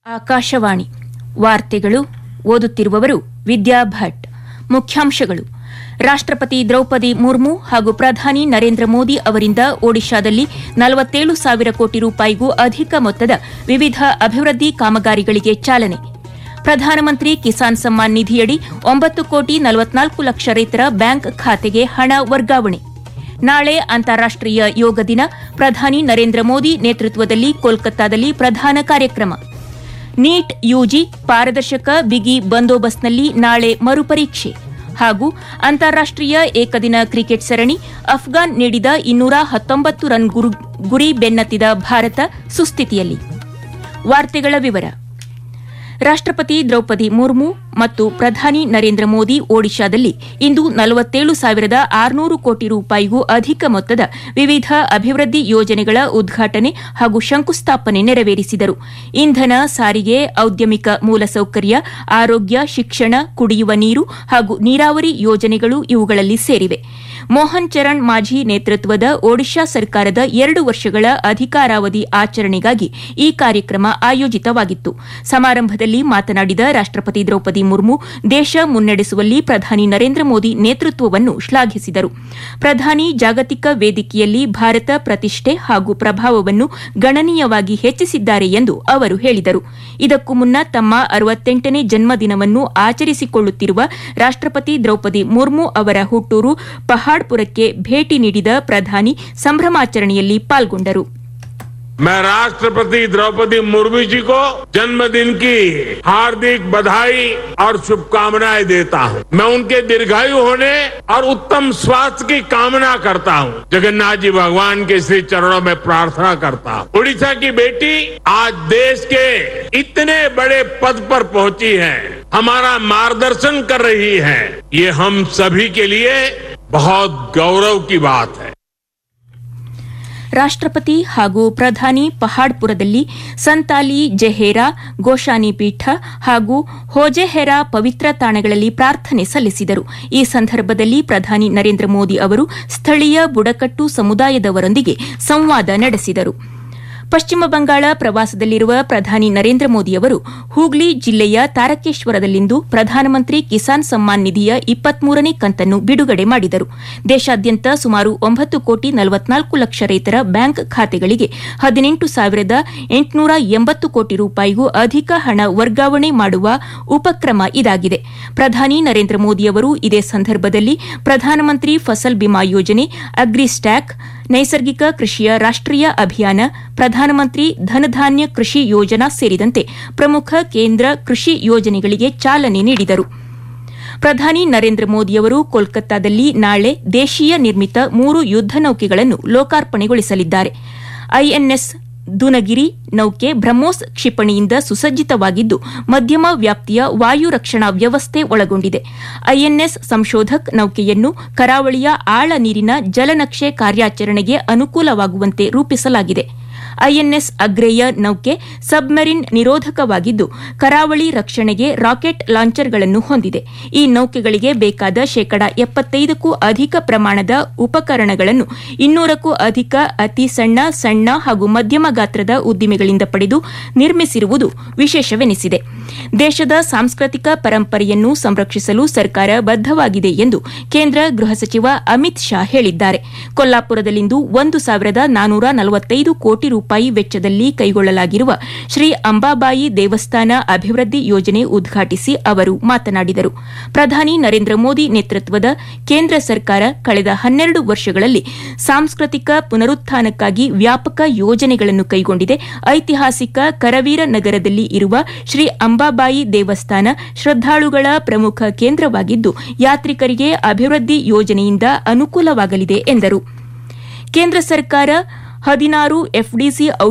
ಆಕಾಶವಾಣಿ ವಾರ್ತೆಗಳು ಓದುತ್ತಿರುವವರು ವಿದ್ಯಾ ಭಟ್ ಮುಖ್ಯಾಂಶಗಳು ರಾಷ್ಟ್ರಪತಿ ದ್ರೌಪದಿ ಮುರ್ಮು ಹಾಗೂ ಪ್ರಧಾನಿ ನರೇಂದ್ರ ಮೋದಿ ಅವರಿಂದ ಒಡಿಶಾದಲ್ಲಿ ನಲವತ್ತೇಳು ಸಾವಿರ ಕೋಟಿ ರೂಪಾಯಿಗೂ ಅಧಿಕ ಮೊತ್ತದ ವಿವಿಧ ಅಭಿವೃದ್ಧಿ ಕಾಮಗಾರಿಗಳಿಗೆ ಚಾಲನೆ ಪ್ರಧಾನಮಂತ್ರಿ ಕಿಸಾನ್ ಸಮ್ಮಾನ್ ನಿಧಿಯಡಿ ಒಂಬತ್ತು ಕೋಟಿ ನಲವತ್ನಾಲ್ಕು ಲಕ್ಷ ರೈತರ ಬ್ಯಾಂಕ್ ಖಾತೆಗೆ ಹಣ ವರ್ಗಾವಣೆ ನಾಳೆ ಅಂತಾರಾಷ್ಟೀಯ ಯೋಗ ದಿನ ಪ್ರಧಾನಿ ನರೇಂದ್ರ ಮೋದಿ ನೇತೃತ್ವದಲ್ಲಿ ಕೋಲ್ಕತ್ತಾದಲ್ಲಿ ಪ್ರಧಾನ ಕಾರ್ಯಕ್ರಮ ನೀಟ್ ಯುಜಿ ಪಾರದರ್ಶಕ ಬಿಗಿ ಬಂದೋಬಸ್ತ್ನಲ್ಲಿ ನಾಳೆ ಮರುಪರೀಕ್ಷೆ ಹಾಗೂ ಅಂತಾರಾಷ್ಟೀಯ ಏಕದಿನ ಕ್ರಿಕೆಟ್ ಸರಣಿ ಅಫ್ಘಾನ್ ನೀಡಿದ ಇನ್ನೂರ ಹತ್ತೊಂಬತ್ತು ರನ್ ಗುರು- ಗುರಿ ಬೆನ್ನತ್ತಿದ ಭಾರತ ಸುಸ್ಥಿತಿಯಲ್ಲಿ ವಾರ್ತೆಗಳ ವಿವರ ರಾಷ್ಟ್ರಪತಿ ದ್ರೌಪದಿ ಮುರ್ಮು ಮತ್ತು ಪ್ರಧಾನಿ ನರೇಂದ್ರ ಮೋದಿ ಒಡಿಶಾದಲ್ಲಿ ಇಂದು ನಲವತ್ತೇಳು ಸಾವಿರದ ಆರುನೂರು ಕೋಟಿ ರೂಪಾಯಿಗೂ ಅಧಿಕ ಮೊತ್ತದ ವಿವಿಧ ಅಭಿವೃದ್ಧಿ ಯೋಜನೆಗಳ ಉದ್ಘಾಟನೆ ಹಾಗೂ ಶಂಕುಸ್ಥಾಪನೆ ನೆರವೇರಿಸಿದರು ಇಂಧನ ಸಾರಿಗೆ ಔದ್ಯಮಿಕ ಮೂಲಸೌಕರ್ಯ ಆರೋಗ್ಯ ಶಿಕ್ಷಣ ಕುಡಿಯುವ ನೀರು ಹಾಗೂ ನೀರಾವರಿ ಯೋಜನೆಗಳು ಇವುಗಳಲ್ಲಿ ಸೇರಿವೆ ಮೋಹನ್ ಚರಣ್ ಮಾಝಿ ನೇತೃತ್ವದ ಒಡಿಶಾ ಸರ್ಕಾರದ ಎರಡು ವರ್ಷಗಳ ಅಧಿಕಾರಾವಧಿ ಆಚರಣೆಗಾಗಿ ಈ ಕಾರ್ಯಕ್ರಮ ಆಯೋಜಿತವಾಗಿತ್ತು ಸಮಾರಂಭದಲ್ಲಿ ಮಾತನಾಡಿದ ರಾಷ್ಟ್ರಪತಿ ದ್ರೌಪದಿ ಮುರ್ಮು ದೇಶ ಮುನ್ನಡೆಸುವಲ್ಲಿ ಪ್ರಧಾನಿ ನರೇಂದ್ರ ಮೋದಿ ನೇತೃತ್ವವನ್ನು ಶ್ಲಾಘಿಸಿದರು ಪ್ರಧಾನಿ ಜಾಗತಿಕ ವೇದಿಕೆಯಲ್ಲಿ ಭಾರತ ಪ್ರತಿಷ್ಠೆ ಹಾಗೂ ಪ್ರಭಾವವನ್ನು ಗಣನೀಯವಾಗಿ ಹೆಚ್ಚಿಸಿದ್ದಾರೆ ಎಂದು ಅವರು ಹೇಳಿದರು ಇದಕ್ಕೂ ಮುನ್ನ ತಮ್ಮ ಅರವತ್ತೆಂಟನೇ ಜನ್ಮದಿನವನ್ನು ಆಚರಿಸಿಕೊಳ್ಳುತ್ತಿರುವ ರಾಷ್ಟ್ರಪತಿ ದ್ರೌಪದಿ ಮುರ್ಮು ಅವರ ಹುಟ್ಟೂರು ಪಹಾಡ್ಪುರಕ್ಕೆ ಭೇಟಿ ನೀಡಿದ ಪ್ರಧಾನಿ ಸಂಭ್ರಮಾಚರಣೆಯಲ್ಲಿ ಪಾಲ್ಗೊಂಡರು मैं राष्ट्रपति द्रौपदी मुर्मू जी को जन्मदिन की हार्दिक बधाई और शुभकामनाएं देता हूं मैं उनके दीर्घायु होने और उत्तम स्वास्थ्य की कामना करता हूं जगन्नाथ जी भगवान के श्री चरणों में प्रार्थना करता हूं उड़ीसा की बेटी आज देश के इतने बड़े पद पर पहुंची है हमारा मार्गदर्शन कर रही है ये हम सभी के लिए बहुत गौरव की बात है ರಾಷ್ಟ್ರಪತಿ ಹಾಗೂ ಪ್ರಧಾನಿ ಪಹಾಡ್ಪುರದಲ್ಲಿ ಸಂತಾಲಿ ಜೆಹೇರಾ ಗೋಶಾನಿ ಪೀಠ ಹಾಗೂ ಹೋಜೆಹೆರಾ ಪವಿತ್ರ ತಾಣಗಳಲ್ಲಿ ಪ್ರಾರ್ಥನೆ ಸಲ್ಲಿಸಿದರು ಈ ಸಂದರ್ಭದಲ್ಲಿ ಪ್ರಧಾನಿ ನರೇಂದ್ರ ಮೋದಿ ಅವರು ಸ್ಥಳೀಯ ಬುಡಕಟ್ಟು ಸಮುದಾಯದವರೊಂದಿಗೆ ಸಂವಾದ ನಡೆಸಿದರು ಪಶ್ಚಿಮ ಬಂಗಾಳ ಪ್ರವಾಸದಲ್ಲಿರುವ ಪ್ರಧಾನಿ ನರೇಂದ್ರ ಮೋದಿ ಅವರು ಹೂಗ್ಲಿ ಜಿಲ್ಲೆಯ ತಾರಕೇಶ್ವರದಲ್ಲಿಂದು ಪ್ರಧಾನಮಂತ್ರಿ ಕಿಸಾನ್ ಸಮ್ಮಾನ್ ನಿಧಿಯ ಇಪ್ಪತ್ಮೂರನೇ ಕಂತನ್ನು ಬಿಡುಗಡೆ ಮಾಡಿದರು ದೇಶಾದ್ಯಂತ ಸುಮಾರು ಒಂಬತ್ತು ಕೋಟಿ ನಲವತ್ನಾಲ್ಕು ಲಕ್ಷ ರೈತರ ಬ್ಯಾಂಕ್ ಖಾತೆಗಳಿಗೆ ಹದಿನೆಂಟು ಸಾವಿರದ ಎಂಟುನೂರ ಎಂಬತ್ತು ಕೋಟಿ ರೂಪಾಯಿಗೂ ಅಧಿಕ ಹಣ ವರ್ಗಾವಣೆ ಮಾಡುವ ಉಪಕ್ರಮ ಇದಾಗಿದೆ ಪ್ರಧಾನಿ ನರೇಂದ್ರ ಮೋದಿ ಅವರು ಇದೇ ಸಂದರ್ಭದಲ್ಲಿ ಪ್ರಧಾನಮಂತ್ರಿ ಫಸಲ್ ಬಿಮಾ ಯೋಜನೆ ಅಗ್ರಿ ಸ್ಟ್ಯಾಕ್ ನೈಸರ್ಗಿಕ ಕೃಷಿಯ ರಾಷ್ಟೀಯ ಅಭಿಯಾನ ಪ್ರಧಾನಮಂತ್ರಿ ಧನಧಾನ್ಯ ಕೃಷಿ ಯೋಜನಾ ಸೇರಿದಂತೆ ಪ್ರಮುಖ ಕೇಂದ್ರ ಕೃಷಿ ಯೋಜನೆಗಳಿಗೆ ಚಾಲನೆ ನೀಡಿದರು ಪ್ರಧಾನಿ ನರೇಂದ್ರ ಮೋದಿಯವರು ಕೋಲ್ಕತ್ತಾದಲ್ಲಿ ನಾಳೆ ದೇಶೀಯ ನಿರ್ಮಿತ ಮೂರು ಯುದ್ದ ನೌಕೆಗಳನ್ನು ಲೋಕಾರ್ಪಣೆಗೊಳಿಸಲಿದ್ದಾರೆ ಐಎನ್ಎಸ್ ದುನಗಿರಿ ನೌಕೆ ಬ್ರಹ್ಮೋಸ್ ಕ್ಷಿಪಣಿಯಿಂದ ಸುಸಜ್ಜಿತವಾಗಿದ್ದು ಮಧ್ಯಮ ವ್ಯಾಪ್ತಿಯ ವಾಯು ರಕ್ಷಣಾ ವ್ಯವಸ್ಥೆ ಒಳಗೊಂಡಿದೆ ಐಎನ್ಎಸ್ ಸಂಶೋಧಕ್ ನೌಕೆಯನ್ನು ಕರಾವಳಿಯ ಆಳ ನೀರಿನ ಜಲನಕ್ಷೆ ಕಾರ್ಯಾಚರಣೆಗೆ ಅನುಕೂಲವಾಗುವಂತೆ ರೂಪಿಸಲಾಗಿದೆ ಐಎನ್ಎಸ್ ಅಗ್ರೇಯ ನೌಕೆ ಸಬ್ಮರಿನ್ ನಿರೋಧಕವಾಗಿದ್ದು ಕರಾವಳಿ ರಕ್ಷಣೆಗೆ ರಾಕೆಟ್ ಲಾಂಚರ್ಗಳನ್ನು ಹೊಂದಿದೆ ಈ ನೌಕೆಗಳಿಗೆ ಬೇಕಾದ ಶೇಕಡ ಎಪ್ಪತ್ತೈದಕ್ಕೂ ಅಧಿಕ ಪ್ರಮಾಣದ ಉಪಕರಣಗಳನ್ನು ಇನ್ನೂರಕ್ಕೂ ಅಧಿಕ ಅತಿ ಸಣ್ಣ ಸಣ್ಣ ಹಾಗೂ ಮಧ್ಯಮ ಗಾತ್ರದ ಉದ್ದಿಮೆಗಳಿಂದ ಪಡೆದು ನಿರ್ಮಿಸಿರುವುದು ವಿಶೇಷವೆನಿಸಿದೆ ದೇಶದ ಸಾಂಸ್ಕೃತಿಕ ಪರಂಪರೆಯನ್ನು ಸಂರಕ್ಷಿಸಲು ಸರ್ಕಾರ ಬದ್ದವಾಗಿದೆ ಎಂದು ಕೇಂದ್ರ ಗೃಹ ಸಚಿವ ಅಮಿತ್ ಶಾ ಹೇಳಿದ್ದಾರೆ ಕೊಲ್ಲಾಪುರದಲ್ಲಿಂದು ಒಂದು ಸಾವಿರದ ನಾನೂರ ನಲವತ್ತೈದು ಕೋಟಿ ರೂಪಾಯಿ ವೆಚ್ಚದಲ್ಲಿ ಕೈಗೊಳ್ಳಲಾಗಿರುವ ಶ್ರೀ ಅಂಬಾಬಾಯಿ ದೇವಸ್ಥಾನ ಅಭಿವೃದ್ಧಿ ಯೋಜನೆ ಉದ್ಘಾಟಿಸಿ ಅವರು ಮಾತನಾಡಿದರು ಪ್ರಧಾನಿ ನರೇಂದ್ರ ಮೋದಿ ನೇತೃತ್ವದ ಕೇಂದ್ರ ಸರ್ಕಾರ ಕಳೆದ ಹನ್ನೆರಡು ವರ್ಷಗಳಲ್ಲಿ ಸಾಂಸ್ಕೃತಿಕ ಪುನರುತ್ಥಾನಕ್ಕಾಗಿ ವ್ಯಾಪಕ ಯೋಜನೆಗಳನ್ನು ಕೈಗೊಂಡಿದೆ ಐತಿಹಾಸಿಕ ಕರವೀರ ನಗರದಲ್ಲಿ ಇರುವ ಶ್ರೀ ಅಂಬಾಬಾಯಿ ದೇವಸ್ಥಾನ ಶ್ರದ್ದಾಳುಗಳ ಪ್ರಮುಖ ಕೇಂದ್ರವಾಗಿದ್ದು ಯಾತ್ರಿಕರಿಗೆ ಅಭಿವೃದ್ಧಿ ಯೋಜನೆಯಿಂದ ಅನುಕೂಲವಾಗಲಿದೆ ಎಂದರು ಕೇಂದ್ರ ಸರ್ಕಾರ ಹದಿನಾರು ಎಫ್ಡಿಸಿ